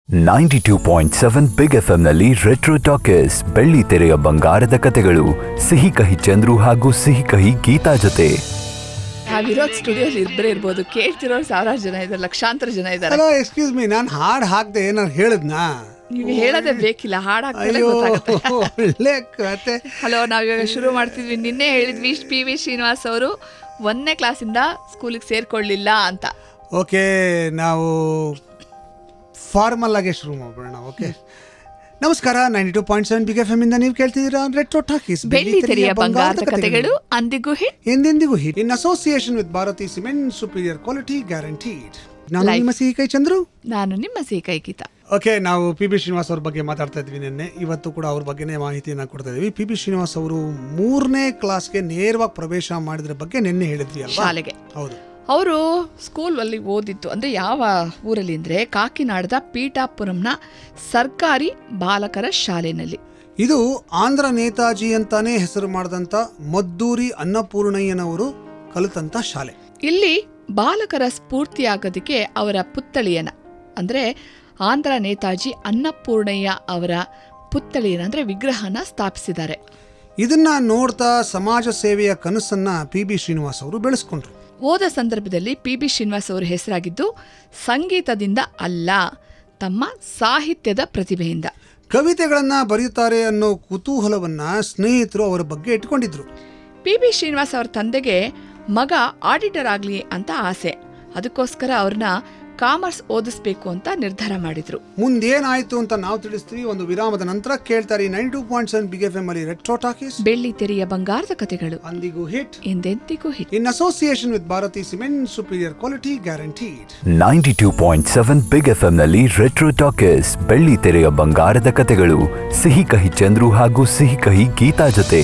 92.7 big ಎಫ್ಎಂನಲ್ಲಿ retro talkies ಬೆಳ್ಳಿ ತೆರೆಯ ಬಂಗಾರದ ಕತೆಗಳು ಸಿಹಿ ಕಹಿ ಚಂದ್ರು ಹಾಗೂ ಸಿಹಿ ಕಹಿ ಗೀತಾ ಜೊತೆ ನಾವಿರೋದು ಸ್ಟುಡಿಯೋಲಿ ಇಬ್ಬರೇ ಇರ್ಬೋದು ಕೇಳ್ತಿರೋರು ಸಾವಿರಾರು ಜನ ಇದ್ದಾರೆ ಲಕ್ಷಾಂತರ ಜನ ಇದ್ದಾರೆ ಹಲೋ ಎಕ್ಸ್ಕ್ಯೂಸ್ ಮೀ ನಾನು ಹಾಡು ಹಾಕ್ದೆ ಏನಾರು ಹೇಳಿದ್ನಾ ನೀವು ಹೇಳೋದೇ ಬೇಕಿಲ್ಲ ಹಾಡಾಗ್ತಲೇ ಅಯ್ಯೋ ಗೊತ್ತಾಗುತ್ತೆ ಒಳ್ಳೆ ಕತೆ ಹಲೋ ನಾವಿವಾಗ ಶುರು ಮಾಡ್ತಿದ್ವಿ ನಿನ್ನೆ ಹೇಳಿದ್ವಿ ಪಿ ವಿ ಶ್ರೀನಿವಾಸ್ ಅವರು ಒಂದನೇ ಕ್ಲಾಸಿಂದ ಸ್ಕೂಲಿಗೆ ಸೇರ್ಕೊಳ್ಳಿಲ್ಲ ಅಂತ ಓಕೆ ನಾವು ಫಾರ್ಮಲ್ ಆಗಿ ಶುರು ಮಾಡ್ಬಿಡೋಣ ಓಕೆ ನಮಸ್ಕಾರ ninety two point seven big F M ಇಂದ ನೀವು ಕೇಳ್ತಿದ್ದೀರಾ ರೆಟ್ರೋ ಟಾಕೀಸ್ ಬೆಳ್ಳಿ ತೆರೆಯ ಬಂಗಾರದ ಕಥೆಗಳು ಅಂದಿಗೂ ಹಿಟ್ ಎಂದೆಂದಿಗೂ hit in association with Bharati cement superior quality guaranteed ನಾನು Life. ನಿಮ್ಮ ಸಿಹಿ ಕೈ ಚಂದ್ರು ನಾನು ನಿಮ್ಮ ಸಿಹಿ ಗೀತಾ ಓಕೆ ನಾವು ಪಿ ಬಿ ಶ್ರೀನಿವಾಸ್ ಅವ್ರ ಬಗ್ಗೆ ಮಾತಾಡ್ತಾ ಇದ್ವಿ ನಿನ್ನೆ ಇವತ್ತು ಕೂಡ ಅವ್ರ ಬಗ್ಗೆನೇ ಮಾಹಿತಿಯನ್ನು ಕೊಡ್ತಾ ಇದೀವಿ ಪಿ ಬಿ ಶ್ರೀನಿವಾಸ್ ಅವರು ಮೂರನೇ ಕ್ಲಾಸ್ಗೆ ನೇರವಾಗಿ ಪ್ರವೇಶ ಮಾಡಿದ್ರ ಬಗ್ಗೆ ನಿನ್ನೆ ಹೇಳಿದ್ವಿ ಅಲ್ವಾ ಶಾಲೆಗೆ ಹೌದು ಅವರು ಸ್ಕೂಲಲ್ಲಿ ಓದಿತ್ತು ಅಂದರೆ ಯಾವ ಊರಲ್ಲಿ ಅಂದರೆ ಕಾಕಿನಾಡದ ಪೀಠಾಪುರಂನ ಸರ್ಕಾರಿ ಬಾಲಕರ ಶಾಲೆಯಲ್ಲಿ ಇದು ಆಂಧ್ರ ನೇತಾಜಿ ಅಂತಾನೆ ಹೆಸರು ಮಾಡಿದಂಥ ಮದ್ದೂರಿ ಅನ್ನಪೂರ್ಣಯ್ಯನವರು ಕಲಿತಂತ ಶಾಲೆ ಇಲ್ಲಿ ಬಾಲಕರ ಸ್ಫೂರ್ತಿಯಾಗೋದಕ್ಕೆ ಅವರ ಪುತ್ಥಳಿಯನ್ನ ಅಂದರೆ ಆಂಧ್ರ ನೇತಾಜಿ ಅನ್ನಪೂರ್ಣಯ್ಯ ಅವರ ಪುತ್ಥಳಿಯನ್ನ ಅಂದರೆ ವಿಗ್ರಹನ ಸ್ಥಾಪಿಸಿದ್ದಾರೆ ಇದನ್ನ ನೋಡ್ತಾ ಸಮಾಜ ಸೇವೆಯ ಕನಸನ್ನ ಪಿ ಬಿ ಶ್ರೀನಿವಾಸ್ ಅವರು ಬೆಳೆಸ್ಕೊಂಡ್ರು ಹೋದ ಸಂದರ್ಭದಲ್ಲಿ ಪಿ ಬಿ ಶ್ರೀನಿವಾಸ್ ಅವರು ಹೆಸರಾಗಿದ್ದು ಸಂಗೀತದಿಂದ ಅಲ್ಲ ತಮ್ಮ ಸಾಹಿತ್ಯದ ಪ್ರತಿಭೆಯಿಂದ ಕವಿತೆಗಳನ್ನ ಬರೆಯುತ್ತಾರೆ ಅನ್ನೋ ಕುತೂಹಲವನ್ನ ಸ್ನೇಹಿತರು ಅವರ ಬಗ್ಗೆ ಇಟ್ಕೊಂಡಿದ್ರು ಪಿ ಬಿ ಶ್ರೀನಿವಾಸ್ ಅವರ ತಂದೆಗೆ ಮಗ ಆಡಿಟರ್ ಆಗಲಿ ಅಂತ ಆಸೆ ಅದಕ್ಕೋಸ್ಕರ ಅವ್ರನ್ನ ಕಾಮರ್ಸ್ ಓದಿಸ್ಬೇಕು ಅಂತ ನಿರ್ಧಾರ ಮಾಡಿದ್ರು ಮುಂದೇನಾಯ್ತು ಅಂತ ನಾವು ತಿಳಿಸ್ತೀವಿ ಒಂದು ವಿರಾಮದ ನಂತರ ಕೇಳ್ತಾರೆ nine two point seven big F M ಅಲ್ಲಿ ರೆಟ್ರೋ ಟಾಕೀಸ್ ಬೆಳ್ಳಿ ತೆರೆಯ ಬಂಗಾರದ ಕಥೆಗಳು ಅಂದಿಗೂ ಹಿಟ್ ಎಂದೆಂದಿಗೂ hit in association with Bharati cement superior quality guaranteed 92.7 big ಎಫ್ಎಂನಲ್ಲಿ ರೆಟ್ರೋ ಟಾಕೀಸ್ ಬೆಳ್ಳಿ ತೆರೆಯ ಬಂಗಾರದ ಕತೆಗಳು ಸಿಹಿ ಕಹಿ ಚಂದ್ರು ಹಾಗೂ ಸಿಹಿ ಕಹಿ ಗೀತಾ ಜೊತೆ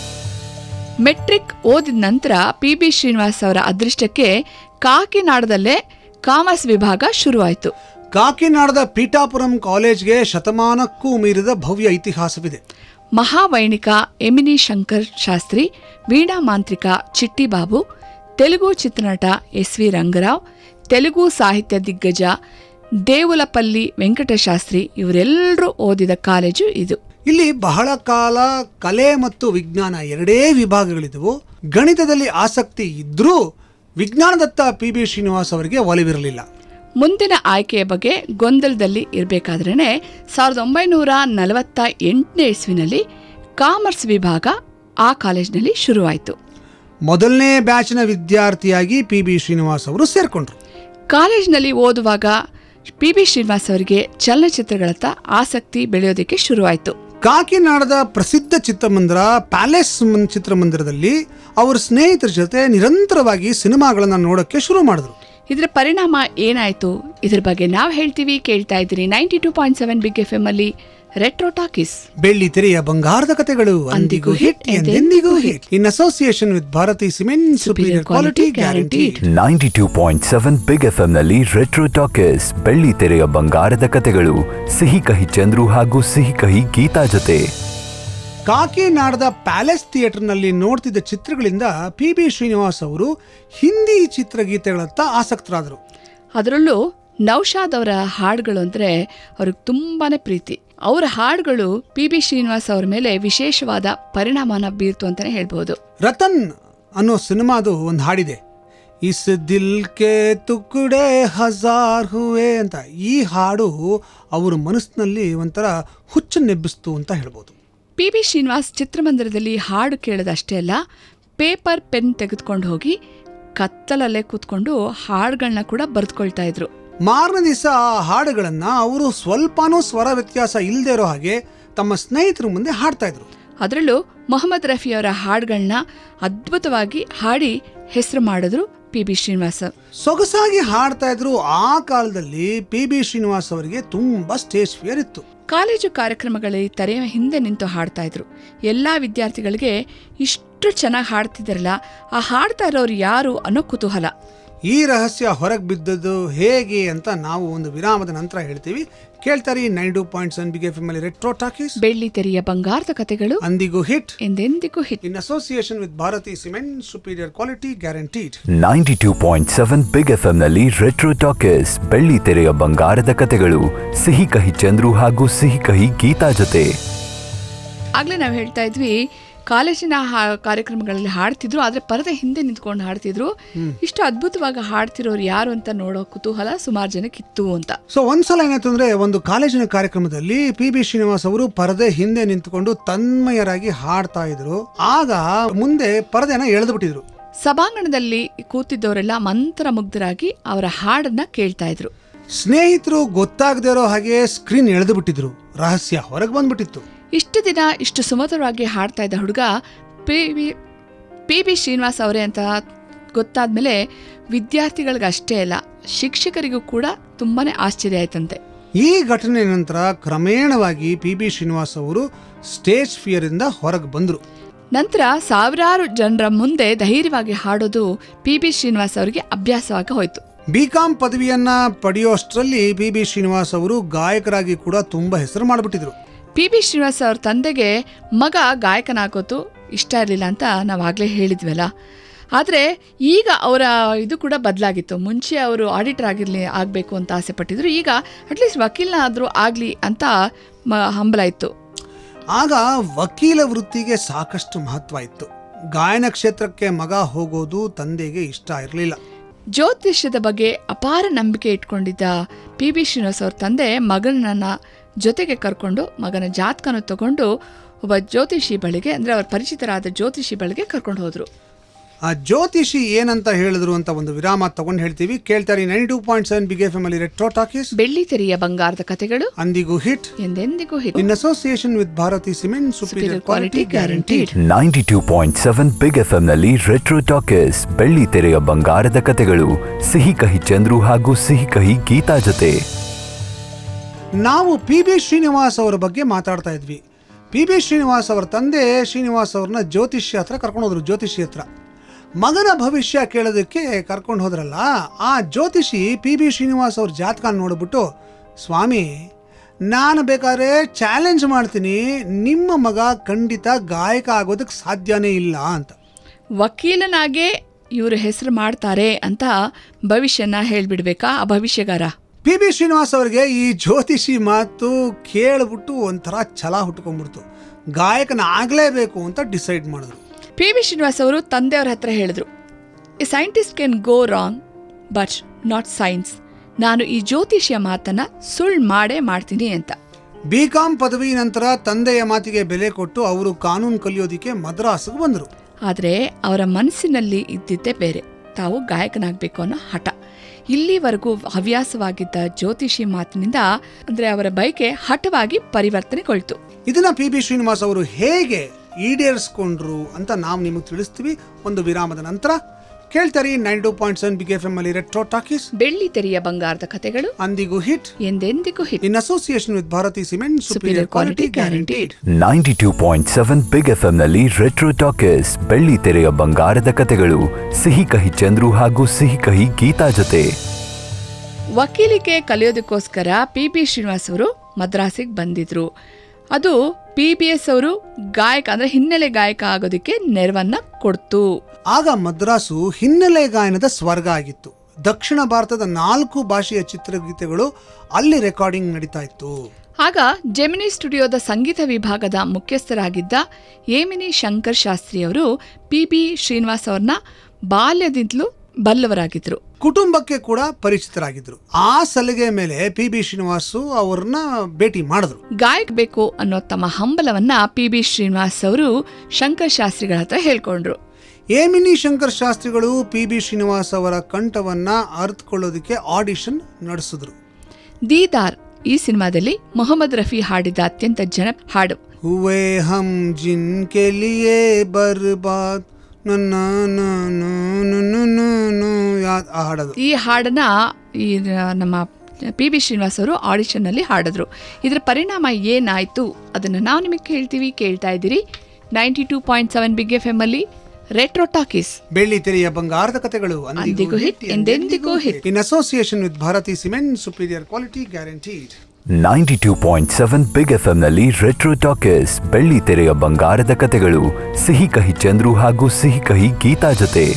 ಮೆಟ್ರಿಕ್ ಓದಿದ ನಂತರ ಪಿ ಬಿ ಶ್ರೀನಿವಾಸ್ ಅವರ ಅದೃಷ್ಟಕ್ಕೆ ಕಾಕಿನಾಡದಲ್ಲೇ ಕಾಮರ್ಸ್ ವಿಭಾಗ ಶುರುವಾಯಿತು ಕಾಕಿನಾಡದ ಪೀಠಾಪುರಂ ಕಾಲೇಜ್ಗೆ ಶತಮಾನಕ್ಕೂ ಮೀರಿದ ಭವ್ಯ ಇತಿಹಾಸವಿದೆ ಮಹಾವೈಣಿಕ ಎಮಿನಿ ಶಂಕರ್ ಶಾಸ್ತ್ರಿ ವೀಣಾ ಮಾಂತ್ರಿಕ ಚಿಟ್ಟಿ ಬಾಬು ತೆಲುಗು ಚಿತ್ರನಟ ಎಸ್ ವಿ ರಂಗರಾವ್ ತೆಲುಗು ಸಾಹಿತ್ಯ ದಿಗ್ಗಜ ದೇವುಲಪಲ್ಲಿ ವೆಂಕಟಶಾಸ್ತ್ರಿ ಇವರೆಲ್ಲರೂ ಓದಿದ ಕಾಲೇಜು ಇದು ಇಲ್ಲಿ ಬಹಳ ಕಾಲ ಕಲೆ ಮತ್ತು ವಿಜ್ಞಾನ ಎರಡೇ ವಿಭಾಗಗಳಿದ್ದವು ಗಣಿತದಲ್ಲಿ ಆಸಕ್ತಿ ಇದ್ರೂ ವಿಜ್ಞಾನದತ್ತ ಪಿ ಬಿ ಶ್ರೀನಿವಾಸ್ ಅವರಿಗೆ ಒಲವಿರಲಿಲ್ಲ ಮುಂದಿನ ಆಯ್ಕೆಯ ಬಗ್ಗೆ ಗೊಂದಲದಲ್ಲಿ ಇರಬೇಕಾದ್ರೇ ಸಾವಿರದ ಒಂಬೈನೂರ ನಲವತ್ತ ಎಂಟನೇ ಇಸ್ವಿನಲ್ಲಿ ಕಾಮರ್ಸ್ ವಿಭಾಗ ಆ ಕಾಲೇಜಿನಲ್ಲಿ ಶುರುವಾಯಿತು ಮೊದಲನೇ ಬ್ಯಾಚ್ನ ವಿದ್ಯಾರ್ಥಿಯಾಗಿ ಪಿ ಬಿ ಶ್ರೀನಿವಾಸ್ ಅವರು ಸೇರ್ಕೊಂಡ್ರು ಕಾಲೇಜಿನಲ್ಲಿ ಓದುವಾಗ ಪಿ ಬಿ ಶ್ರೀನಿವಾಸ್ ಅವರಿಗೆ ಚಲನಚಿತ್ರಗಳತ್ತ ಆಸಕ್ತಿ ಬೆಳೆಯೋದಕ್ಕೆ ಶುರುವಾಯಿತು ಕಾಕಿನಾಡದ ಪ್ರಸಿದ್ಧ ಚಿತ್ರಮಂದಿರ ಪ್ಯಾಲೇಸ್ ಮನ್- ಚಿತ್ರಮಂದಿರದಲ್ಲಿ ಅವ್ರ ಸ್ನೇಹಿತರ ಜೊತೆ ನಿರಂತರವಾಗಿ ಸಿನಿಮಾಗಳನ್ನ ನೋಡೋಕ್ಕೆ ಶುರು ಮಾಡಿದ್ರು ಇದರ ಪರಿಣಾಮ ಏನಾಯಿತು ಇದ್ರ ಬಗ್ಗೆ ನಾವು ಹೇಳ್ತೀವಿ ಕೇಳ್ತಾ ಇದ್ದೀರಿ ninety two point seven big F M ಅಲ್ಲಿ ರೆಟ್ರೋ ಟಾಕೀಸ್ ಬೆಳ್ಳಿ ತೆರೆಯ ಬಂಗಾರದ ಕತೆಗಳು ಅಂದಿಗೂ ಹಿಟ್ ಎಂದೆಂದಿಗೂ hit in association with Bharati cement superior quality guaranteed 92.7 big ಎಫ್ಎಂನಲ್ಲಿ ರೆಟ್ರೋ ಟಾಕೀಸ್ ಬೆಳ್ಳಿ ತೆರೆಯ ಬಂಗಾರದ ಕತೆಗಳು ಸಿಹಿ ಕಹಿ ಚಂದ್ರು ಹಾಗೂ ಸಿಹಿ ಕಹಿ ಗೀತಾ ಜೊತೆ ಕಾಕಿನಾಡದ ಪ್ಯಾಲೇಸ್ ಥಿಯೇಟರ್ನಲ್ಲಿ ನೋಡ್ತಿದ್ದ ಚಿತ್ರಗಳಿಂದ ಪಿ ಬಿ ಶ್ರೀನಿವಾಸ್ ಅವರು ಹಿಂದಿ ಚಿತ್ರಗೀತೆಗಳತ್ತ ಆಸಕ್ತರಾದರು ಅದರಲ್ಲೂ ನೌಶಾದ್ ಅವರ ಹಾಡುಗಳು ಅಂದರೆ ಅವ್ರಿಗೆ ತುಂಬಾ ಪ್ರೀತಿ ಅವರ ಹಾಡುಗಳು ಪಿ ಬಿ ಶ್ರೀನಿವಾಸ್ ಅವರ ಮೇಲೆ ವಿಶೇಷವಾದ ಪರಿಣಾಮನ ಬೀರ್ತು ಅಂತಲೇ ಹೇಳ್ಬೋದು ರತನ್ ಅನ್ನೋ ಸಿನಿಮಾದು ಒಂದು ಹಾಡಿದೆ ಇಸ್ ದಿಲ್ ಕೆ ತುಕುಡೆ ಹಜಾರ್ ಹುವೆ ಅಂತ ಈ ಹಾಡು ಅವ್ರ ಮನಸ್ಸಿನಲ್ಲಿ ಒಂಥರ ಹುಚ್ಚನ್ನೆಬ್ಬಿಸ್ತು ಅಂತ ಹೇಳ್ಬೋದು ಪಿ ಬಿ ಶ್ರೀನಿವಾಸ್ ಚಿತ್ರಮಂದಿರದಲ್ಲಿ ಹಾಡು ಕೇಳೋದಷ್ಟೇ ಅಲ್ಲ ಪೇಪರ್ ಪೆನ್ ತೆಗೆದುಕೊಂಡು ಹೋಗಿ ಕತ್ತಲಲ್ಲೇ ಕೂತ್ಕೊಂಡು ಹಾಡುಗಳನ್ನ ಕೂಡ ಬರೆದುಕೊಳ್ತಾ ಇದ್ರು ಮಾರನೇ ದಿವಸ ಆ ಹಾಡುಗಳನ್ನ ಅವರು ಸ್ವಲ್ಪನೂ ಸ್ವರ ವ್ಯತ್ಯಾಸ ಇಲ್ಲದೆ ಇರೋ ಹಾಗೆ ತಮ್ಮ ಸ್ನೇಹಿತರ ಮುಂದೆ ಹಾಡ್ತಾ ಇದ್ರು ಅದರಲ್ಲೂ ಮೊಹಮ್ಮದ್ ರಫಿ ಅವರ ಹಾಡುಗಳನ್ನ ಅದ್ಭುತವಾಗಿ ಹಾಡಿ ಹೆಸರು ಮಾಡಿದ್ರು ಪಿ ಬಿ ಶ್ರೀನಿವಾಸ್ ಸೊಗಸಾಗಿ ಹಾಡ್ತಾ ಇದ್ರು ಆ ಕಾಲದಲ್ಲಿ ಪಿ ಬಿ ಶ್ರೀನಿವಾಸ್ ಅವರಿಗೆ ತುಂಬಾ ಸ್ಟೇಜ್ ಫಿಯರ್ ಇತ್ತು ಕಾಲೇಜು ಕಾರ್ಯಕ್ರಮಗಳಲ್ಲಿ ತೆರೆಯ ಹಿಂದೆ ನಿಂತು ಹಾಡ್ತಾ ಇದ್ರು ಎಲ್ಲ ವಿದ್ಯಾರ್ಥಿಗಳಿಗೆ ಇಷ್ಟು ಚೆನ್ನಾಗಿ ಹಾಡ್ತಿದ್ದಾರಲ್ಲ ಆ ಹಾಡ್ತಾ ಇರೋರು ಯಾರು ಅನ್ನೋ ಕುತೂಹಲ ಈ ರಹಸ್ಯ ಹೊರಗೆ ಬಿದ್ದದ್ದು ಹೇಗೆ ಅಂತ ನಾವು ಒಂದು ವಿರಾಮದ ನಂತರ ಹೇಳ್ತೀವಿ ಕೇಳ್ತಾರೆ nine two point seven big F M ಅಲ್ಲಿ ರೆಟ್ರೋ ಟಾಕೀಸ್ ಬೆಳ್ಳಿ ತೆರೆಯ ಬಂಗಾರದ ಕಥೆಗಳು ಅಂದಿಗೂ ಹಿಟ್ ಎಂದೆಂದಿಗೂ hit in association with Bharati cement superior quality guaranteed ninety two point seven big F ಎಂನಲ್ಲಿ ರೆಟ್ರೋ ಟಾಕೀಸ್ ಬೆಳ್ಳಿ ತೆರೆಯ ಬಂಗಾರದ ಕತೆಗಳು ಸಿಹಿ ಕಹಿ ಚಂದ್ರು ಹಾಗೂ ಸಿಹಿ ಕಹಿ ಗೀತಾ ಜೊತೆ ಆಗ್ಲೇ ನಾವು ಹೇಳ್ತಾ ಇದ್ವಿ ಕಾಲೇಜಿನ ಹಾ- ಕಾರ್ಯಕ್ರಮಗಳಲ್ಲಿ ಹಾಡ್ತಿದ್ರು ಆದ್ರೆ ಪರದೆ ಹಿಂದೆ ನಿಂತ್ಕೊಂಡು ಹಾಡ್ತಿದ್ರು ಇಷ್ಟು ಅದ್ಭುತವಾಗಿ ಹಾಡ್ತಿರೋರು ಯಾರು ಅಂತ ನೋಡೋ ಕುತೂಹಲ ಸುಮಾರು ಜನಕ್ಕಿತ್ತು ಅಂತ ಸೊ ಒಂದ್ಸಲ ಏನಾಯ್ತು ಅಂದ್ರೆ ಒಂದು ಕಾಲೇಜಿನ ಕಾರ್ಯಕ್ರಮದಲ್ಲಿ ಪಿ ಬಿ ಶ್ರೀನಿವಾಸ್ ಅವರು ಪರದೆ ಹಿಂದೆ ನಿಂತುಕೊಂಡು ತನ್ಮಯರಾಗಿ ಹಾಡ್ತಾ ಇದ್ರು ಆಗ ಮುಂದೆ ಪರದೆನ ಎಳೆದು ಬಿಟ್ಟಿದ್ರು ಸಭಾಂಗಣದಲ್ಲಿ ಕೂತಿದ್ದವರೆಲ್ಲ ಮಂತ್ರಮುಗ್ಧರಾಗಿ ಅವರ ಹಾಡನ್ನ ಕೇಳ್ತಾ ಇದ್ರು ಸ್ನೇಹಿತರು ಗೊತ್ತಾಗದೇ ಇರೋ ಹಾಗೆ ಸ್ಕ್ರೀನ್ ಎಳೆದು ಬಿಟ್ಟಿದ್ರು ರಹಸ್ಯ ಹೊರಗೆ ಬಂದ್ಬಿಟ್ಟಿತ್ತು ಇಷ್ಟು ದಿನ ಇಷ್ಟು ಸುಮಧುರವಾಗಿ ಹಾಡ್ತಾ ಇದ್ದ ಹುಡುಗ P B P B Srinivas ಅವರೇ ಅಂತ ಗೊತ್ತಾದ್ಮೇಲೆ ವಿದ್ಯಾರ್ಥಿಗಳಿಗೆ ಅಷ್ಟೇ ಅಲ್ಲ ಶಿಕ್ಷಕರಿಗೂ ಕೂಡ ತುಂಬಾನೇ ಆಶ್ಚರ್ಯ ಆಯ್ತಂತೆ ಈ ಘಟನೆ ನಂತರ ಕ್ರಮೇಣವಾಗಿ ಪಿ ಬಿ ಶ್ರೀನಿವಾಸ್ ಅವರು ಸ್ಟೇಜ್ ಫಿಯರ್ ಇಂದ ಹೊರಗೆ ಬಂದ್ರು ನಂತರ ಸಾವಿರಾರು ಜನರ ಮುಂದೆ ಧೈರ್ಯವಾಗಿ ಹಾಡೋದು ಪಿ ಬಿ ಶ್ರೀನಿವಾಸ್ ಅವರಿಗೆ ಅಭ್ಯಾಸವಾಗಿ ಹೋಯ್ತು ಬಿ ಕಾಂ ಪದವಿಯನ್ನ ಪಡೆಯುವಷ್ಟರಲ್ಲಿ ಪಿ ಬಿ ಶ್ರೀನಿವಾಸ್ ಅವರು ಗಾಯಕರಾಗಿ ಕೂಡ ತುಂಬಾ ಹೆಸರು ಮಾಡಿಬಿಟ್ಟಿದ್ರು ಪಿ ಬಿ ಶ್ರೀನಿವಾಸ್ ಅವ್ರ ತಂದೆಗೆ ಮಗ ಗಾಯಕನಾಗೋದು ಇಷ್ಟ ಇರಲಿಲ್ಲ ಅಂತ ನಾವು ಆಗಲೇ ಹೇಳಿದ್ವಲ್ಲ ಆದರೆ ಈಗ ಅವರ ಇದು ಕೂಡ ಬದಲಾಗಿತ್ತು ಮುಂಚೆ ಅವರು ಆಡಿಟರ್ ಆಗಿರಲಿ ಆಗಬೇಕು ಅಂತ ಆಸೆ ಪಟ್ಟಿದ್ರು ಈಗ ಅಟ್ಲೀಸ್ಟ್ ವಕೀಲನ ಆದರೂ ಆಗಲಿ ಅಂತ ಮ ಹಂಬಲ ಇತ್ತು ಆಗ ವಕೀಲ ವೃತ್ತಿಗೆ ಸಾಕಷ್ಟು ಮಹತ್ವ ಇತ್ತು ಗಾಯನ ಕ್ಷೇತ್ರಕ್ಕೆ ಮಗ ಹೋಗೋದು ತಂದೆಗೆ ಇಷ್ಟ ಇರಲಿಲ್ಲ ಜ್ಯೋತಿಷ್ಯದ ಬಗ್ಗೆ ಅಪಾರ ನಂಬಿಕೆ ಇಟ್ಕೊಂಡಿದ್ದ ಪಿ ಬಿ ಶ್ರೀನಿವಾಸ್ ಅವ್ರ ತಂದೆ ಮಗನನ್ನ ಜೊತೆಗೆ ಕರ್ಕೊಂಡು ಮಗನ ಜಾತಕನ ತಗೊಂಡು ಒಬ್ಬ ಜ್ಯೋತಿಷಿ ಬಳಿಗೆ ಅಂದರೆ ಅವ್ರ ಪರಿಚಿತರಾದ ಜ್ಯೋತಿಷಿ ಬಳಿಗೆ ಕರ್ಕೊಂಡು ಹೋದರು ಆ ಜ್ಯೋತಿಷಿ ಏನಂತ ಹೇಳಿದ್ರು ಅಂತ ಒಂದು ವಿರಾಮ ತಗೊಂಡು ಹೇಳ್ತೀವಿ ಕೇಳ್ತಾರೆ ninety two point seven big F M ಅಲ್ಲಿ ರೆಟ್ರೋ ಟಾಕೀಸ್ ಬೆಳ್ಳಿ ತೆರೆಯ ಬಂಗಾರದ ಕಥೆಗಳು ಅಂದಿಗೂ ಹಿಟ್ ಎಂದೆಂದಿಗೂ hit in association with Bharati cement superior quality guaranteed ninety two point seven big F ಎಂನಲ್ಲಿ ರೆಟ್ರೋ ಟಾಕೀಸ್ ಬೆಳ್ಳಿ ತೆರೆಯ ಬಂಗಾರದ ಕತೆಗಳು ಸಿಹಿ ಕಹಿ ಚಂದ್ರು ಹಾಗೂ ಸಿಹಿ ಕಹಿ ಗೀತಾ ಜೊತೆ ನಾವು ಪಿ ಬಿ ಶ್ರೀನಿವಾಸ್ ಅವರ ಬಗ್ಗೆ ಮಾತಾಡ್ತಾ ಇದ್ವಿ ಪಿ ಬಿ ಶ್ರೀನಿವಾಸ್ ಅವರ ತಂದೆ ಶ್ರೀನಿವಾಸ್ ಅವ್ರನ್ನ ಜ್ಯೋತಿಷ್ಯ ಹತ್ರ ಕರ್ಕೊಂಡು ಹೋದ್ರು ಜ್ಯೋತಿಷಿ ಹತ್ರ ಮಗನ ಭವಿಷ್ಯ ಕೇಳೋದಕ್ಕೆ ಕರ್ಕೊಂಡು ಹೋದ್ರಲ್ಲ ಆ ಜ್ಯೋತಿಷಿ ಪಿ ಬಿ ಶ್ರೀನಿವಾಸ್ ಅವ್ರ ಜಾತಕ ನೋಡ್ಬಿಟ್ಟು ಸ್ವಾಮಿ ನಾನು ಬೇಕಾದ್ರೆ ಚಾಲೆಂಜ್ ಮಾಡ್ತೀನಿ ನಿಮ್ಮ ಮಗ ಖಂಡಿತ ಗಾಯಕ ಆಗೋದಕ್ಕೆ ಸಾಧ್ಯನೇ ಇಲ್ಲ ಅಂತ ವಕೀಲನಾಗೇ ಇವರು ಹೆಸರು ಮಾಡ್ತಾರೆ ಅಂತ ಭವಿಷ್ಯನ ಹೇಳ್ಬಿಡ್ಬೇಕಾ ಆ ಭವಿಷ್ಯಗಾರ ಪಿ ಬಿ ಶ್ರೀನಿವಾಸ್ ಅವರಿಗೆ ಈ ಜ್ಯೋತಿಷಿ ಮಾತು ಕೇಳ್ಬಿಟ್ಟು ಒಂಥರ ಛಲ ಹುಟ್ಕೊಂಡ್ಬಿಡ್ತು ಗಾಯಕನ ಆಗಲೇಬೇಕು ಅಂತ ಡಿಸೈಡ್ ಮಾಡಿದ್ರು ಪಿ ವಿ ಶ್ರೀನಿವಾಸ್ ಅವರು ತಂದೆಯವ್ರ ಹತ್ರ ಹೇಳಿದ್ರು a scientist can go wrong but not science ನಾನು ಈ ಜ್ಯೋತಿಷ್ಯ ಮಾತನ್ನ ಸುಳ್ಳು ಮಾಡೇ ಮಾಡ್ತೀನಿ ಅಂತ ಬಿ ಕಾಂ ಪದವಿ ನಂತರ ತಂದೆಯ ಮಾತಿಗೆ ಬೆಲೆ ಕೊಟ್ಟು ಅವರು ಕಾನೂನು ಕಲಿಯೋದಿಕ್ಕೆ ಮದ್ರಾಸ್ಗೆ ಬಂದರು ಆದರೆ ಅವರ ಮನಸ್ಸಿನಲ್ಲಿ ಇದ್ದಿದ್ದೇ ಬೇರೆ ತಾವು ಗಾಯಕನಾಗಬೇಕು ಅನ್ನೋ ಹಠ ಇಲ್ಲಿವರೆಗೂ ಹವ್ಯಾಸವಾಗಿದ್ದ ಜ್ಯೋತಿಷಿ ಮಾತಿನಿಂದ ಅಂದರೆ ಅವರ ಬೈಕೆ ಹಠವಾಗಿ ಪರಿವರ್ತನೆಗೊಳ್ತು ಇದನ್ನ ಪಿ ಬಿ ಶ್ರೀನಿವಾಸ್ ಅವರು ಹೇಗೆ ಈಡೇರಿಸ್ಕೊಂಡ್ರು ಅಂತ ನಾವು ನಿಮಗೆ ತಿಳಿಸ್ತೀವಿ ಒಂದು ವಿರಾಮದ ನಂತರ ಕೇಳ್ತಾರೆ nine two point seven big F M ಅಲ್ಲಿ ರೆಟ್ರೋ ಟಾಕೀಸ್ ಬೆಳ್ಳಿ ತೆರೆಯ ಬಂಗಾರದ ಕಥೆಗಳು ಅಂದಿಗೂ ಹಿಟ್ ಎಂದೆಂದಿಗೂ hit in association with Bharati cement Superior superior quality quality guaranteed ninety two point seven big F ಎಂನಲ್ಲಿ ರೆಟ್ರೋ ಟಾಕೀಸ್ ಬೆಳ್ಳಿ ತೆರೆಯ ಬಂಗಾರದ ಕತೆಗಳು ಸಿಹಿ ಕಹಿ ಚಂದ್ರು ಹಾಗೂ ಸಿಹಿ ಕಹಿ ಗೀತಾ ಜೊತೆ ವಕೀಲಿಕೆ ಕಲಿಯೋದಕ್ಕೋಸ್ಕರ ಪಿ ಬಿ ಶ್ರೀನಿವಾಸ್ ಅವರು ಮದ್ರಾಸಿಗೆ ಬಂದಿದ್ರು ಅದು ಪಿ ಬಿ ಎಸ್ ಅವರು ಗಾಯಕ ಅಂದ್ರೆ ಹಿನ್ನೆಲೆ ಗಾಯಕ ಆಗೋದಕ್ಕೆ ನೆರವನ್ನ ಕೊಡ್ತು ಆಗ ಮದ್ರಾಸು ಹಿನ್ನೆಲೆ ಗಾಯನದ ಸ್ವರ್ಗ ಆಗಿತ್ತು ದಕ್ಷಿಣ ಭಾರತದ ನಾಲ್ಕು ಭಾಷೆಯ ಚಿತ್ರಗೀತೆಗಳು ಅಲ್ಲಿ ರೆಕಾರ್ಡಿಂಗ್ ನಡೀತಾ ಇತ್ತು ಆಗ ಜೆಮಿನಿ ಸ್ಟುಡಿಯೋದ ಸಂಗೀತ ವಿಭಾಗದ ಮುಖ್ಯಸ್ಥರಾಗಿದ್ದ ಏಮಿನಿ ಶಂಕರ್ ಶಾಸ್ತ್ರಿ ಅವರು ಪಿ ಬಿ ಶ್ರೀನಿವಾಸ್ ಅವ್ರನ್ನ ಬಾಲ್ಯದಿಂದಲೂ ಬಲ್ಲವರಾಗಿದ್ರು ಕುಟುಂಬಕ್ಕೆ ಕೂಡ ಪರಿಚಿತರಾಗಿದ್ರು ಆ ಸಲಿಗೆ ಮೇಲೆ ಪಿ ಬಿ ಶ್ರೀನಿವಾಸು ಅವ್ರನ್ನ ಭೇಟಿ ಮಾಡಿದ್ರು ಗಾಯಕ ಬೇಕು ಅನ್ನೋ ತಮ್ಮ ಹಂಬಲವನ್ನ ಪಿ ಬಿ ಶ್ರೀನಿವಾಸ್ ಅವರು ಶಂಕರ್ ಶಾಸ್ತ್ರಿಗಳ ಹತ್ರ ಹೇಳ್ಕೊಂಡ್ರು ಏಮಿನಿ ಶಂಕರ್ ಶಾಸ್ತ್ರಿಗಳು ಪಿ ಬಿ ಶ್ರೀನಿವಾಸ್ ಅವರ ಕಂಠವನ್ನ ಅರ್ಥಕೊಳ್ಳೋದಕ್ಕೆ ಆಡಿಷನ್ ನಡೆಸಿದ್ರು ದೀದಾರ್ ಈ ಸಿನಿಮಾದಲ್ಲಿ ಮೊಹಮ್ಮದ್ ರಫಿ ಹಾಡಿದ ಅತ್ಯಂತ ಜನ ಹಾಡು ಹುವೆ ಹಮ್ ಜಿನ್ ಕೆ ಲಿಯೇ ಬರ್ಬಾದ್ ನನ್ನ ಆ ಹಾಡೋದು ಈ ಹಾಡನ್ನ ಈ ನಮ್ಮ ಪಿ ಬಿ ಶ್ರೀನಿವಾಸ್ ಅವರು ಆಡಿಷನ್ನಲ್ಲಿ ಹಾಡಿದ್ರು ಇದರ ಪರಿಣಾಮ ಏನಾಯ್ತು ಅದನ್ನು ನಾವು ನಿಮಗೆ ಕೇಳ್ತೀವಿ ಕೇಳ್ತಾ ಇದ್ದೀರಿ ninety two point seven big F M ಅಲ್ಲಿ ರೆಟ್ರೋ ಟಾಕೀಸ್ ಬೆಳ್ಳಿ ತೆರೆಯ ಬಂಗಾರದ ಕಥೆಗಳು ಅಂದಿಗೂ hit, ಎಂದೆಂದಿಗೂ hit. In association with Bharati cement superior quality guaranteed ninety two point seven big F ನಲ್ಲಿ ರೆಟ್ರೋ ಟಾಕೀಸ್ ಬೆಳ್ಳಿ ತೆರೆಯ ಬಂಗಾರದ ಕತೆಗಳು ಸಿಹಿ ಕಹಿ ಚಂದ್ರು ಹಾಗೂ ಸಿಹಿ ಕಹಿ ಗೀತಾ ಜೊತೆ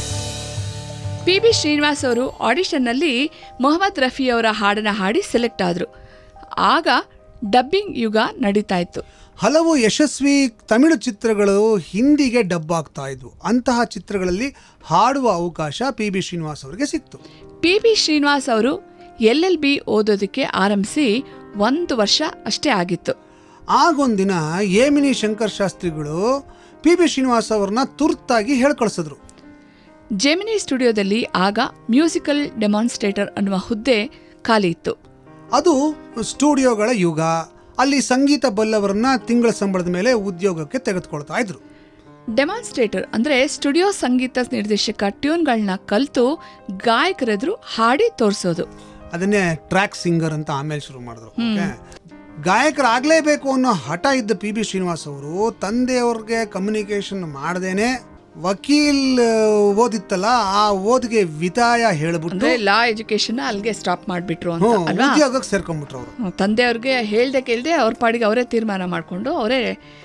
ಪಿ ಬಿ ಶ್ರೀನಿವಾಸ್ ಅವರು ಆಡಿಷನ್ನಲ್ಲಿ ಮೊಹಮ್ಮದ್ ರಫಿ ಅವರ ಹಾಡನ್ನು ಹಾಡಿ ಸೆಲೆಕ್ಟ್ ಆದರು ಆಗ ಡಬ್ಬಿಂಗ್ ಯುಗ ನಡೀತಾ ಇತ್ತು ಹಲವು ಯಶಸ್ವಿ ತಮಿಳು ಚಿತ್ರಗಳು ಹಿಂದಿಗೆ ಡಬ್ ಆಗ್ತಾ ಇದ್ವು ಅಂತಹ ಚಿತ್ರಗಳಲ್ಲಿ ಹಾಡುವ ಅವಕಾಶ ಪಿ ಬಿ ಶ್ರೀನಿವಾಸ್ ಅವರಿಗೆ ಸಿಕ್ತು ಪಿ ಬಿ ಶ್ರೀನಿವಾಸ್ ಅವರು ಎಲ್ ಎಲ್ ಬಿ ಓದೋದಕ್ಕೆ ಆರಂಭಿಸಿ ಒಂದು ವರ್ಷ ಅಷ್ಟೇ ಆಗಿತ್ತು ಆಗೊಂದಿನ ಏಮಿನಿ ಶಂಕರ್ ಶಾಸ್ತ್ರಿಗಳು ಪಿ ಬಿ ಶ್ರೀನಿವಾಸ್ ಅವ್ರನ್ನ ತುರ್ತಾಗಿ ಹೇಳ್ಕಳಿಸಿದ್ರು ಜೆಮಿನಿ ಸ್ಟುಡಿಯೋದಲ್ಲಿ ಆಗ ಮ್ಯೂಸಿಕಲ್ ಡೆಮಾನ್ಸ್ಟ್ರೇಟರ್ ಅನ್ನುವ ಹುದ್ದೆ ಖಾಲಿ ಇತ್ತು ಅದು ಸ್ಟುಡಿಯೋಗಳ ಯುಗ ಅಲ್ಲಿ ಸಂಗೀತ ಬಲ್ಲವರನ್ನ ತಿಂಗಳ ಸಂಬಳದ ಮೇಲೆ ಉದ್ಯೋಗಕ್ಕೆ ತೆಗೆದುಕೊಳ್ತಾ ಇದ್ರು ಡೆಮಾನ್ಸ್ಟ್ರೇಟರ್ ಅಂದರೆ ಸ್ಟುಡಿಯೋ ಸಂಗೀತ ನಿರ್ದೇಶಕ ಟ್ಯೂನ್ಗಳನ್ನ ಕಲಿತು ಗಾಯಕರೆದುರು ಹಾಡಿ ತೋರಿಸೋದು ಅದನ್ನೇ ಟ್ರ್ಯಾಕ್ ಸಿಂಗರ್ ಅಂತ ಆಮೇಲೆ ಶುರು ಮಾಡಿದ್ರು ಓಕೆ ಗಾಯಕರಾಗಲೇಬೇಕು ಅನ್ನೋ ಹಠ ಇದ್ದ ಪಿ ಬಿ ಶ್ರೀನಿವಾಸ್ ಅವರು ತಂದೆಯವ್ರಿಗೆ ಕಮ್ಯುನಿಕೇಶನ್ ಮಾಡ್ದೇನೆ ವಕೀಲ್ ಓದಿತ್ತಲ್ಲ ಆ ಓದಿಗೆ ವಿದಾಯ ಹೇಳ್ಬಿಟ್ಟು ಅಂದ್ರೆ ಲಾ ಎಜುಕೇಶನ್ ಅಲ್ಲಿಗೆ ಸ್ಟಾಪ್ ಮಾಡಿಬಿಟ್ರು ಅಂತ ಹ್ಮ್, ಅಲ್ವಾ ಉದ್ಯೋಗಕ್ಕೆ ಸೇರ್ಕೊಂಡ್ಬಿಟ್ರು ಅವರು ಹ್ಮ್, ತಂದೆಯವ್ರಿಗೆ ಹೇಳ್ದೆ ಕೇಳ್ದೆ ಅವ್ರ ಪಾಡಿಗೆ ಅವರೇ ತೀರ್ಮಾನ ಮಾಡಿಕೊಂಡು ಅವರೇ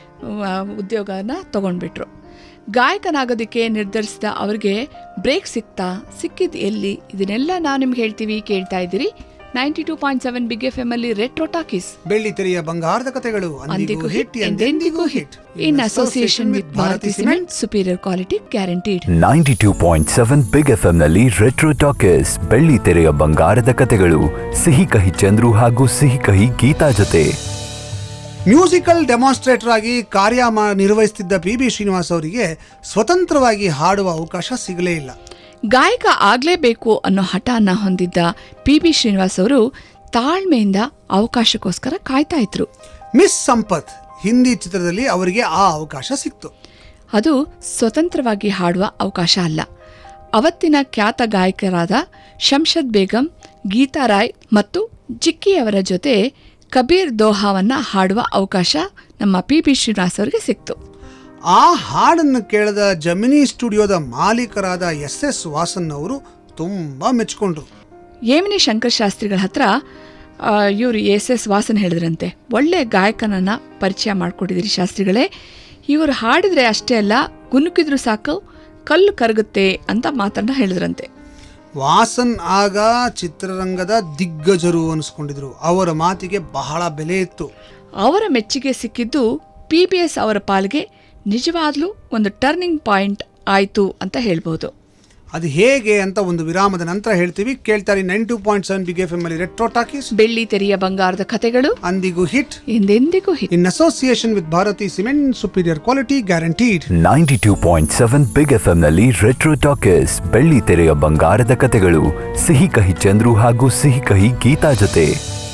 ಉದ್ಯೋಗನ ತಗೊಂಡ್ಬಿಟ್ರು ಗಾಯಕನಾಗೋದಕ್ಕೆ ನಿರ್ಧರಿಸಿದ ಅವ್ರಿಗೆ ಬ್ರೇಕ್ ಸಿಕ್ತಾ ಸಿಕ್ಕಿದ್ ಎಲ್ಲಿ ಇದನ್ನೆಲ್ಲ ನಾವು ನಿಮ್ಗೆ ಹೇಳ್ತೀವಿ ಕೇಳ್ತಾ ಇದ್ದೀರಿ ninety two point seven big F M ಅಲ್ಲಿ ರೆಟ್ರೋ ಟಾಕೀಸ್ ಬೆಳ್ಳಿ ತೆರೆಯ ಬಂಗಾರದ ಕಥೆಗಳು ಅಂದಿಗೂ ಹಿಟ್ ಎಂದೆಂದಿಗೂ hit in association with Bharati cement superior quality guaranteed ninety two point seven big F ನಲ್ಲಿ ರೆಟ್ರೋ ಟಾಕೀಸ್ ಬೆಳ್ಳಿ ತೆರೆಯ ಬಂಗಾರದ ಕತೆಗಳು ಸಿಹಿ ಕಹಿ ಚಂದ್ರು ಹಾಗೂ ಸಿಹಿ ಕಹಿ ಗೀತಾ ಜೊತೆ ಮ್ಯೂಸಿಕಲ್ ಡೆಮಾನ್ಸ್ಟ್ರೇಟರ್ ಆಗಿ ಕಾರ್ಯ ಮಾ- ನಿರ್ವಹಿಸುತ್ತಿದ್ದ ಪಿ ಬಿ ಶ್ರೀನಿವಾಸ್ ಅವರಿಗೆ ಸ್ವತಂತ್ರವಾಗಿ ಹಾಡುವ ಅವಕಾಶ ಸಿಗಲೇ ಇಲ್ಲ ಗಾಯಕ ಆಗ್ಲೇಬೇಕು ಅನ್ನೋ ಹಠನ ಹೊಂದಿದ್ದ ಪಿ ಬಿ ಶ್ರೀನಿವಾಸ್ ಅವರು ತಾಳ್ಮೆಯಿಂದ ಅವಕಾಶಕ್ಕೋಸ್ಕರ ಕಾಯ್ತಾ ಇದ್ರು ಮಿಸ್ ಸಂಪತ್ ಹಿಂದಿ ಚಿತ್ರದಲ್ಲಿ ಅವರಿಗೆ ಆ ಅವಕಾಶ ಸಿಕ್ತು ಅದು ಸ್ವತಂತ್ರವಾಗಿ ಹಾಡುವ ಅವಕಾಶ ಅಲ್ಲ ಅವತ್ತಿನ ಖ್ಯಾತ ಗಾಯಕರಾದ ಶಂಷದ್ ಬೇಗಂ ಗೀತಾ ರಾಯ್ ಮತ್ತು ಜಿಕ್ಕಿಯವರ ಜೊತೆ ಕಬೀರ್ ದೋಹಾವನ್ನ ಹಾಡುವ ಅವಕಾಶ ನಮ್ಮ ಪಿ ಬಿ ಶ್ರೀನಿವಾಸ್ ಅವರಿಗೆ ಸಿಕ್ತು ಆ ಹಾಡನ್ನು ಕೇಳಿದ ಜಮಿನಿ ಸ್ಟುಡಿಯೋದ ಮಾಲೀಕರಾದ ಎಸ್ ಎಸ್ ವಾಸನ್ ಅವರು ತುಂಬಾ ಮೆಚ್ಕೊಂಡ್ರು ಏಮಿನಿ ಶಂಕರ್ ಶಾಸ್ತ್ರಿಗಳ ಹತ್ರ ಇವರು ಎಸ್ ಎಸ್ ವಾಸನ್ ಹೇಳಿದ್ರಂತೆ ಒಳ್ಳೆ ಗಾಯಕನನ್ನ ಪರಿಚಯ ಮಾಡಿಕೊಟ್ಟಿದ್ದೀರಿ ಶಾಸ್ತ್ರಿಗಳೇ ಇವರು ಹಾಡಿದ್ರೆ ಅಷ್ಟೇ ಅಲ್ಲ ಗುನುಕಿದ್ರು ಸಾಕು ಕಲ್ಲು ಕರಗುತ್ತೆ ಅಂತ ಮಾತನ್ನ ಹೇಳಿದ್ರಂತೆ ವಾಸನ್ ಆಗ ಚಿತ್ರರಂಗದ ದಿಗ್ಗಜರು ಅನಿಸ್ಕೊಂಡಿದ್ರು ಅವರ ಮಾತಿಗೆ ಬಹಳ ಬೆಲೆ ಇತ್ತು ಅವರ ಮೆಚ್ಚುಗೆ ಸಿಕ್ಕಿದ್ದು ಪಿ ಬಿ ಎಸ್ ಅವರ ಪಾಲಿಗೆ ನಿಜವಾಗ್ಲೂ ಒಂದು ಟರ್ನಿಂಗ್ ಪಾಯಿಂಟ್ ಆಯಿತು ಅಂತ ಹೇಳ್ಬೋದು ಅದು ಹೇಗೆ ಅಂತ ಒಂದು ವಿರಾಮದ ನಂತರ ಹೇಳ್ತೀವಿ ಕೇಳ್ತಾರೆ nine two point seven big F M ಅಲ್ಲಿ ರೆಟ್ರೋ ಟಾಕೀಸ್ ಬೆಳ್ಳಿ ತೆರೆಯ ಬಂಗಾರದ ಕಥೆಗಳು ಅಂದಿಗೂ ಹಿಟ್ ಎಂದೆಂದಿಗೂ hit in association with Bharati cement superior quality guaranteed ninety two point seven big F ನಲ್ಲಿ ರೆಟ್ರೋ ಟಾಕೀಸ್ ಬೆಳ್ಳಿ ತೆರೆಯ ಬಂಗಾರದ ಕತೆಗಳು ಸಿಹಿ ಕಹಿ ಚಂದ್ರು ಹಾಗೂ ಸಿಹಿ ಕಹಿ ಗೀತಾ ಜೊತೆ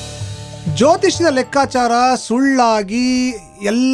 ಜ್ಯೋತಿಷದ ಲೆಕ್ಕಾಚಾರ ಸುಳ್ಳಾಗಿ ಎಲ್ಲ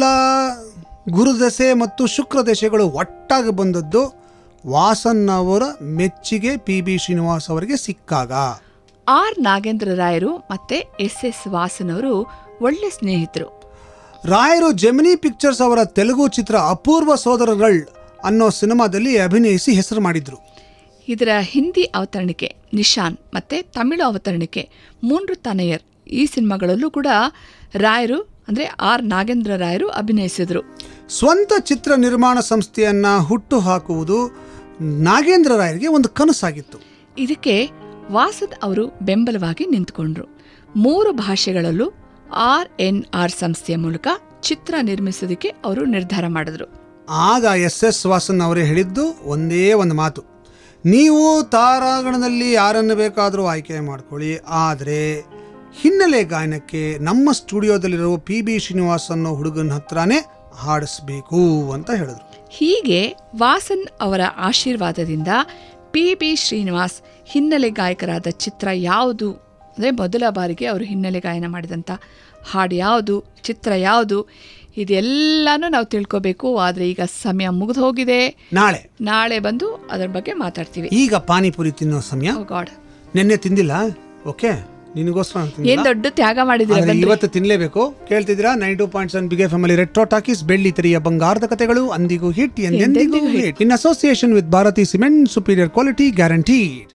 ಗುರುದಶೆ ಮತ್ತು ಶುಕ್ರ ದಶೆಗಳು ಒಟ್ಟಾಗಿ ಬಂದದ್ದು ವಾಸನ್ ಅವರ ಮೆಚ್ಚುಗೆ ಪಿ ಬಿ ಶ್ರೀನಿವಾಸ್ ಅವರಿಗೆ ಸಿಕ್ಕಾಗ ಆರ್ ನಾಗೇಂದ್ರ ರಾಯರು ಮತ್ತೆ ಎಸ್ ಎಸ್ ವಾಸನ್ ಅವರು ಒಳ್ಳೆ ಸ್ನೇಹಿತರು ರಾಯರು ಜೆಮಿನಿ ಪಿಕ್ಚರ್ಸ್ ಅವರ ತೆಲುಗು ಚಿತ್ರ ಅಪೂರ್ವ ಸೋದರಗಳ್ ಅನ್ನೋ ಸಿನಿಮಾದಲ್ಲಿ ಅಭಿನಯಿಸಿ ಹೆಸರು ಮಾಡಿದ್ರು ಇದರ ಹಿಂದಿ ಅವತರಣಿಕೆ ನಿಶಾನ್ ಮತ್ತೆ ತಮಿಳು ಅವತರಣಿಕೆ ಮೂಂಡ್ರು ತನಯರ್ ಈ ಸಿನಿಮಾಗಳಲ್ಲೂ ಕೂಡ ರಾಯರು ಅಂದ್ರೆ ಆರ್ ನಾಗೇಂದ್ರ ರಾಯರು ಅಭಿನಯಿಸಿದ್ರು ಸ್ವಂತ ಚಿತ್ರ ನಿರ್ಮಾಣ ಸಂಸ್ಥೆಯನ್ನ ಹುಟ್ಟು ಹಾಕುವುದು ನಾಗೇಂದ್ರ ರಾಯರಿಗೆ ಒಂದು ಕನಸಾಗಿತ್ತು ಇದಕ್ಕೆ ವಾಸದ್ ಅವರು ಬೆಂಬಲವಾಗಿ ನಿಂತುಕೊಂಡ್ರು ಮೂರು ಭಾಷೆಗಳಲ್ಲೂ ಆರ್ ಎನ್ ಆರ್ ಸಂಸ್ಥೆಯ ಮೂಲಕ ಚಿತ್ರ ನಿರ್ಮಿಸೋದಕ್ಕೆ ಅವರು ನಿರ್ಧಾರ ಮಾಡಿದ್ರು ಆಗ ಎಸ್ ಎಸ್ ವಾಸನ್ ಅವರೇ ಹೇಳಿದ್ದು ಒಂದೇ ಒಂದು ಮಾತು ನೀವು ತಾರಾಗಣದಲ್ಲಿ ಯಾರನ್ನು ಬೇಕಾದರೂ ಆಯ್ಕೆ ಮಾಡ್ಕೊಳ್ಳಿ ಆದರೆ ಹಿನ್ನೆಲೆ ಗಾಯನಕ್ಕೆ ನಮ್ಮ ಸ್ಟುಡಿಯೋದಲ್ಲಿರುವ ಪಿ ಬಿ ಶ್ರೀನಿವಾಸ್ ಅನ್ನೋ ಹುಡುಗನ ಹತ್ರನೇ ಹಾಡಿಸ್ಬೇಕು ಅಂತ ಹೇಳಿದ್ರು ಹೀಗೆ ವಾಸನ್ ಅವರ ಆಶೀರ್ವಾದದಿಂದ ಪಿ ಬಿ ಶ್ರೀನಿವಾಸ್ ಹಿನ್ನೆಲೆ ಗಾಯಕರಾದ ಚಿತ್ರ ಯಾವುದು ಅಂದರೆ ಮೊದಲ ಬಾರಿಗೆ ಅವರು ಹಿನ್ನೆಲೆ ಗಾಯನ ಮಾಡಿದಂಥ ಹಾಡು ಯಾವುದು ಚಿತ್ರ ಯಾವುದು ಇದೆಲ್ಲನೂ ನಾವು ತಿಳ್ಕೋಬೇಕು ಆದರೆ ಈಗ ಸಮಯ ಮುಗಿದು ಹೋಗಿದೆ ನಾಳೆ ನಾಳೆ ಬಂದು ಅದರ ಬಗ್ಗೆ ಮಾತಾಡ್ತೀವಿ ಈಗ ಪಾನಿಪುರಿ ತಿನ್ನೋ ಸಮಯ ಓ ಗಾಡ್ ನಿನ್ನೆ ತಿಂದಿಲ್ಲ ಓಕೆ ನಿನಗೋಸ್ಕರ ನಾನು ಏನ್ ತಿಂದಿಲ್ಲ. ದೊಡ್ಡ ತ್ಯಾಗ ಮಾಡಿದ್ದೀರಾ ಆದ್ರೆ ಬನ್ರಿ. ಇವತ್ತು ತಿನ್ಲೇಬೇಕು ಕೇಳ್ತಿದ್ದೀರಾ nine two point seven big family retro talkies ಬೆಳ್ಳಿ ತೆರೆಯ ಬಂಗಾರದ ಕಥೆಗಳು ಅಂದಿಗೂ ಹಿಟ್ ಎಂದೆಂದಿಗೂ ಎಂದೆಂದಿಗೂ hit in association with Bharati cement superior quality guaranteed